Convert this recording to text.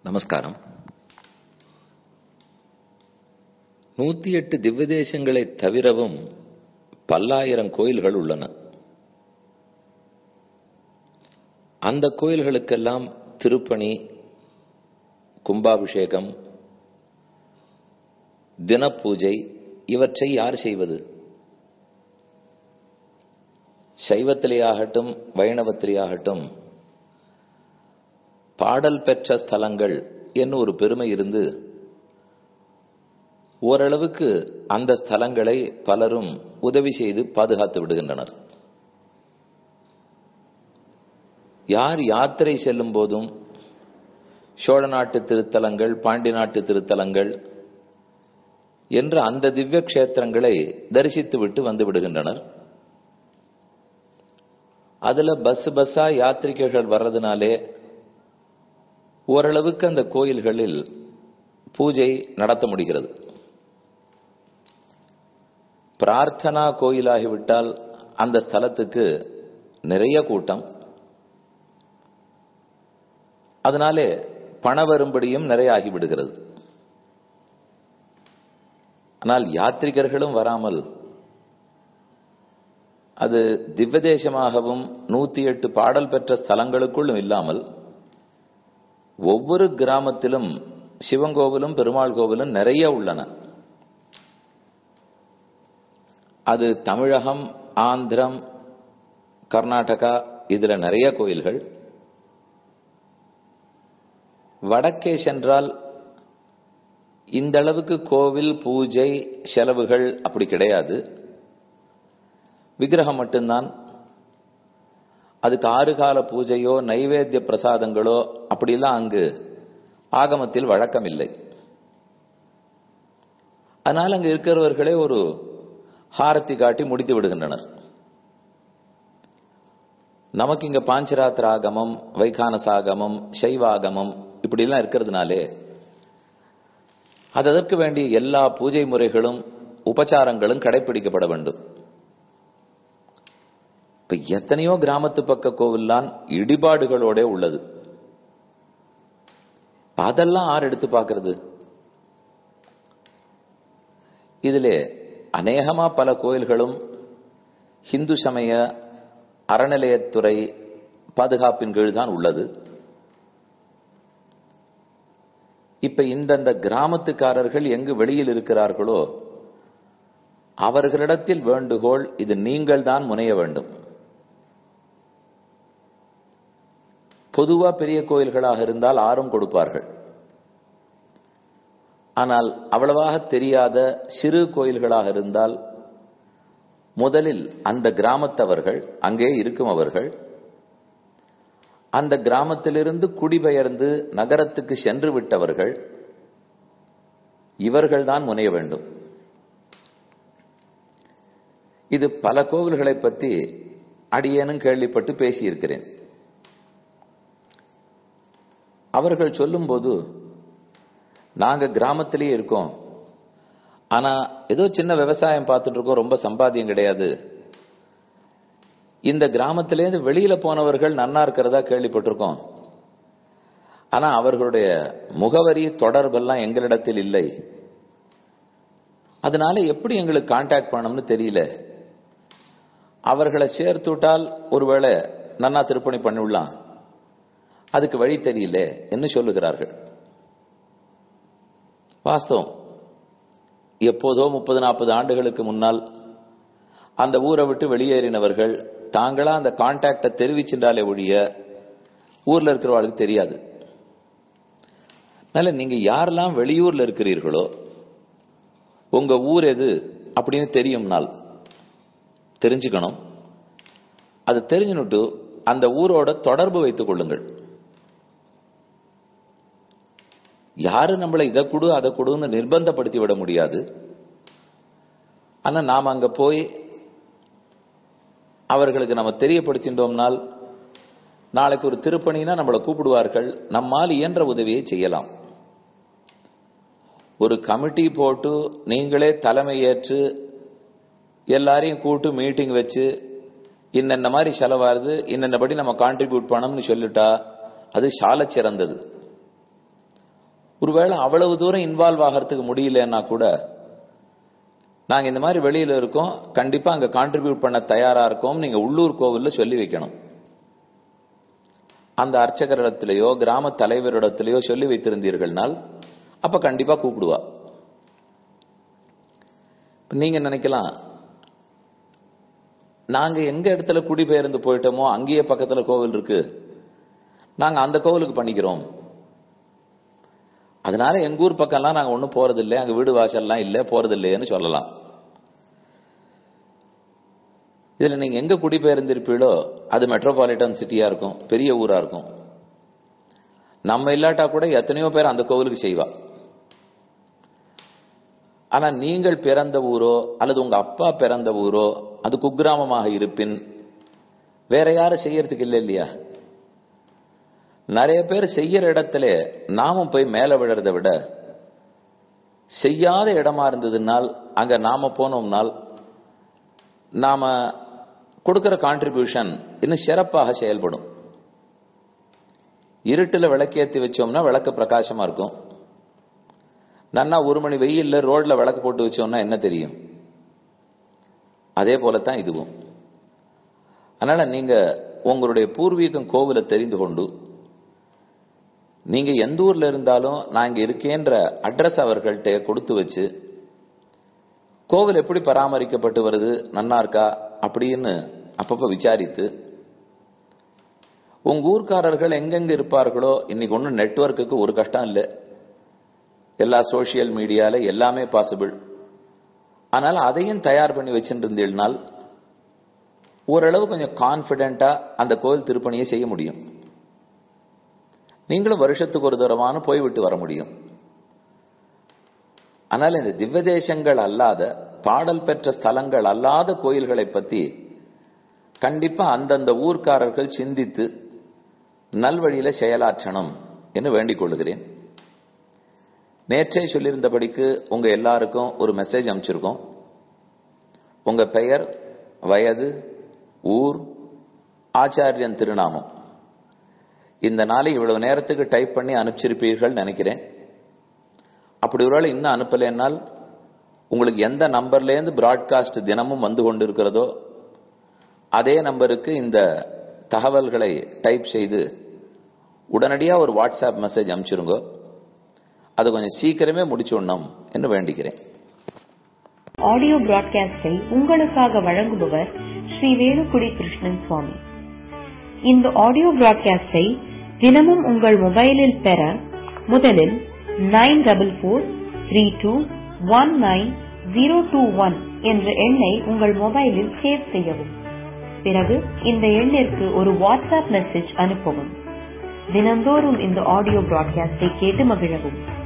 நமஸ்காரம் நூத்தி எட்டு திவ்ய தேசங்களை தவிரவும் பல்லாயிரம் கோயில்கள் உள்ளன அந்த கோயில்களுக்கெல்லாம் திருப்பணி கும்பாபிஷேகம் தினப்பூஜை இவற்றை யார் செய்வது சைவத்திலேயாகட்டும் வைணவத்திலேயாகட்டும் பாடல் பெற்ற ஸ்தலங்கள் என்ன ஒரு பெருமை இருந்து ஓரளவுக்கு அந்த ஸ்தலங்களை பலரும் உதவி செய்து பாதுகாத்து விடுகின்றனர் யார் யாத்திரை செல்லும் போதும் சோழ நாட்டு திருத்தலங்கள் பாண்டி நாட்டு திருத்தலங்கள் என்று அந்த திவ்ய கஷேத்திரங்களை தரிசித்து விட்டு வந்து விடுகின்றனர் அதுல பஸ் பஸ்ஸா யாத்திரிகர்கள் வர்றதுனாலே ஓரளவுக்கு அந்த கோயில்களில் பூஜை நடத்த முடிகிறது பிரார்த்தனா கோயிலாகிவிட்டால் அந்த ஸ்தலத்துக்கு நிறைய கூட்டம் அதனாலே பண வரும்படியும் நிறைய ஆகிவிடுகிறது ஆனால் யாத்ரிகர்களும் வராமல் அது திவ்வதேசமாகவும் நூத்தி எட்டு பாடல் பெற்ற ஸ்தலங்களுக்குள்ளும் இல்லாமல் ஒவ்வொரு கிராமத்திலும் சிவங்கோவிலும் பெருமாள் கோவிலும் நிறைய உள்ளன அது தமிழகம் ஆந்திரம் கர்நாடகா இதுல நிறைய கோயில்கள் வடக்கே சென்றால் இந்த அளவுக்கு கோவில் பூஜை செலவுகள் அப்படி கிடையாது விக்கிரகம் மட்டும்தான் அதுக்கு ஆறு கால பூஜையோ நைவேத்திய பிரசாதங்களோ அப்படிலாம் அங்கு ஆகமத்தில் வழக்கம் இல்லை அதனால் அங்கு இருக்கிறவர்களே ஒரு ஹாரத்தி காட்டி முடித்து விடுகின்றனர் நமக்கு இங்க பாஞ்சராத்திர ஆகமம் வைகானசாகமம் சைவாகமம் இப்படிலாம் இருக்கிறதுனாலே அது அதற்கு வேண்டிய எல்லா பூஜை முறைகளும் உபச்சாரங்களும் கடைபிடிக்கப்பட வேண்டும் இப்ப எத்தனையோ கிராமத்து பக்க கோவில்லாம் இடிபாடுகளோட உள்ளது அதெல்லாம் ஆறு எடுத்து பார்க்கறது இதிலே அநேகமா பல கோயில்களும் ஹிந்து சமய அறநிலையத்துறை பாதுகாப்பின் கீழ் தான் உள்ளது இப்ப இந்தந்த கிராமத்துக்காரர்கள் எங்கு வெளியில் இருக்கிறார்களோ அவர்களிடத்தில் வேண்டுகோள் இது நீங்கள் தான் முனைய வேண்டும் பொதுவா பெரிய கோயில்களாக இருந்தால் ஆறும் கொடுப்பார்கள் ஆனால் அவ்வளவாக தெரியாத சிறு கோயில்களாக இருந்தால் முதலில் அந்த கிராமத்தவர்கள் அங்கே இருக்கும் அவர்கள் அந்த கிராமத்திலிருந்து குடிபெயர்ந்து நகரத்துக்கு சென்று விட்டவர்கள் இவர்கள்தான் முனைய வேண்டும் இது பல கோவில்களை பற்றி அடியேனும் கேள்விப்பட்டு பேசியிருக்கிறேன் அவர்கள் சொல்லும்போது நாங்க கிராமத்திலேயே இருக்கோம் ஆனா ஏதோ சின்ன விவசாயம் பார்த்துட்டு இருக்கோம் ரொம்ப சம்பாத்தியம் கிடையாது இந்த கிராமத்திலேருந்து வெளியில போனவர்கள் நன்னா இருக்கிறதா கேள்விப்பட்டிருக்கோம் ஆனா அவர்களுடைய முகவரி தொடர்பெல்லாம் எங்களிடத்தில் இல்லை அதனால எப்படி எங்களுக்கு கான்டாக்ட் பண்ணணும்னு தெரியல அவர்களை சேர்த்து விட்டால் ஒருவேளை நன்னா திருப்பணி பண்ணிவிடலாம் அதுக்கு வழி தெரியல என்று சொல்லுகிறார்கள் வாஸ்தவம் எப்போதோ முப்பது நாற்பது ஆண்டுகளுக்கு முன்னால் அந்த ஊரை விட்டு வெளியேறினவர்கள் தாங்களா அந்த கான்டாக்டை தெரிவிச்சின்றாலே ஒழிய ஊர்ல இருக்கிறவர்களுக்கு தெரியாது அதனால நீங்க யாரெல்லாம் வெளியூர்ல இருக்கிறீர்களோ உங்க ஊர் எது அப்படின்னு தெரியும்னால் தெரிஞ்சுக்கணும் அது தெரிஞ்சுனுட்டு அந்த ஊரோட தொடர்பு வைத்துக் கொள்ளுங்கள் யாரு நம்மளை இதை கொடு அதை கொடுன்னு நிர்பந்தப்படுத்தி விட முடியாது ஆனா நாம் அங்க போய் அவர்களுக்கு நம்ம தெரியப்படுத்தின்றோம்னால் நாளைக்கு ஒரு திருப்பணினா நம்மளை கூப்பிடுவார்கள் நம்மால் இயன்ற உதவியை செய்யலாம் ஒரு கமிட்டி போட்டு நீங்களே தலைமை ஏற்று எல்லாரையும் கூட்டு மீட்டிங் வச்சு இன்னென்ன மாதிரி செலவாருது இன்னென்னபடி நம்ம கான்ட்ரிபியூட் பண்ணணும்னு சொல்லிட்டா அது சால சிறந்தது ஒருவேளை அவ்வளவு தூரம் இன்வால்வ் ஆகிறதுக்கு முடியலன்னா கூட நாங்க இந்த மாதிரி வெளியில இருக்கோம் கண்டிப்பா அங்க கான்ட்ரிபியூட் பண்ண தயாரா இருக்கோம் நீங்க உள்ளூர் கோவில்ல சொல்லி வைக்கணும் அந்த அர்ச்சகரிடத்திலேயோ கிராம தலைவரிடத்திலேயோ சொல்லி வைத்திருந்தீர்கள்னால் அப்ப கண்டிப்பா கூப்பிடுவா நீங்க நினைக்கலாம் நாங்க எங்க இடத்துல குடிபெயர்ந்து போயிட்டோமோ அங்கேயே பக்கத்துல கோவில் இருக்கு நாங்க அந்த கோவிலுக்கு பண்ணிக்கிறோம் அதனால எங்க ஊர் பக்கம்லாம் நாங்க ஒன்றும் போறதில்லை அங்க வீடு வாசல்லாம் இல்லை போறதில்லைன்னு சொல்லலாம் இதுல நீங்க எங்க குடிபெயர்ந்திருப்பீளோ அது மெட்ரோபாலிட்டன் சிட்டியா இருக்கும் பெரிய ஊரா இருக்கும் நம்ம இல்லாட்டா கூட எத்தனையோ பேர் அந்த கோவிலுக்கு செய்வா ஆனா நீங்கள் பிறந்த ஊரோ அல்லது உங்க அப்பா பிறந்த ஊரோ அது குக்கிராமமாக இருப்பின் வேற யாரும் செய்யறதுக்கு இல்லை இல்லையா நிறைய பேர் செய்யற இடத்துல நாமும் போய் மேல விழுறத விட செய்யாத இடமா இருந்ததுனால் அங்க நாம போனோம்னால் நாம கொடுக்கிற கான்ட்ரிபியூஷன் இன்னும் சிறப்பாக செயல்படும் இருட்டுல விளக்கேத்தி வச்சோம்னா விளக்கு பிரகாசமா இருக்கும் நன்னா ஒரு மணி வெயில்ல ரோட்ல விளக்கு போட்டு வச்சோம்னா என்ன தெரியும் அதே போலத்தான் இதுவும் அதனால நீங்க உங்களுடைய பூர்வீகம் கோவிலை தெரிந்து கொண்டு நீங்க எந்த ஊர்ல இருந்தாலும் நான் இங்க இருக்கேன்ற அட்ரஸ் அவர்கள்ட்ட கொடுத்து வச்சு கோவில் எப்படி பராமரிக்கப்பட்டு வருது நன்னா இருக்கா அப்படின்னு அப்பப்ப விசாரித்து உங்க ஊர்க்காரர்கள் எங்கெங்க இருப்பார்களோ இன்னைக்கு ஒன்றும் நெட்ஒர்க்குக்கு ஒரு கஷ்டம் இல்லை எல்லா சோசியல் மீடியால எல்லாமே பாசிபிள் ஆனால் அதையும் தயார் பண்ணி வச்சுருந்தீங்கனால் ஓரளவு கொஞ்சம் கான்பிடென்ட்டா அந்த கோவில் திருப்பணியை செய்ய முடியும் நீங்களும் வருஷத்துக்கு ஒரு தூரமான போய்விட்டு வர முடியும் ஆனால் இந்த திவ்ய தேசங்கள் அல்லாத பாடல் பெற்ற ஸ்தலங்கள் அல்லாத கோயில்களை பத்தி கண்டிப்பா அந்தந்த ஊர்க்காரர்கள் சிந்தித்து நல்வழியில செயலாற்றணும் என்று வேண்டிக் கொள்கிறேன் நேற்றே சொல்லியிருந்தபடிக்கு உங்க எல்லாருக்கும் ஒரு மெசேஜ் அனுப்பிச்சிருக்கோம் உங்க பெயர் வயது ஊர் ஆச்சாரியன் திருநாமம் இந்த நாளை இவ்வளவு நேரத்துக்கு டைப் பண்ணி அனுப்பிச்சிருப்பீர்கள் நினைக்கிறேன் அப்படி ஒருவேளை இன்னும் அனுப்பலைன்னால் உங்களுக்கு எந்த நம்பர்லேருந்து பிராட்காஸ்ட் தினமும் வந்து கொண்டிருக்கிறதோ அதே நம்பருக்கு இந்த தகவல்களை டைப் செய்து உடனடியாக ஒரு வாட்ஸ்அப் மெசேஜ் அனுப்பிச்சிருங்க அது கொஞ்சம் சீக்கிரமே முடிச்சுடணும் என்று வேண்டிக்கிறேன் ஆடியோ பிராட்காஸ்டை உங்களுக்காக வழங்குபவர் ஸ்ரீ வேலுக்குடி கிருஷ்ணன் சுவாமி இந்த ஆடியோ பிராட்காஸ்டை தினமும் உங்கள் மொபைலில் பெற முதலில் nine double four three two one nine zero two one என்ற எண்ணை உங்கள் மொபைலில் சேவ் செய்யவும் பிறகு இந்த எண்ணிற்கு ஒரு வாட்ஸ்அப் மெசேஜ் அனுப்பவும் தினந்தோறும் இந்த ஆடியோ பிராட்காஸ்டை கேட்டு மகிழவும்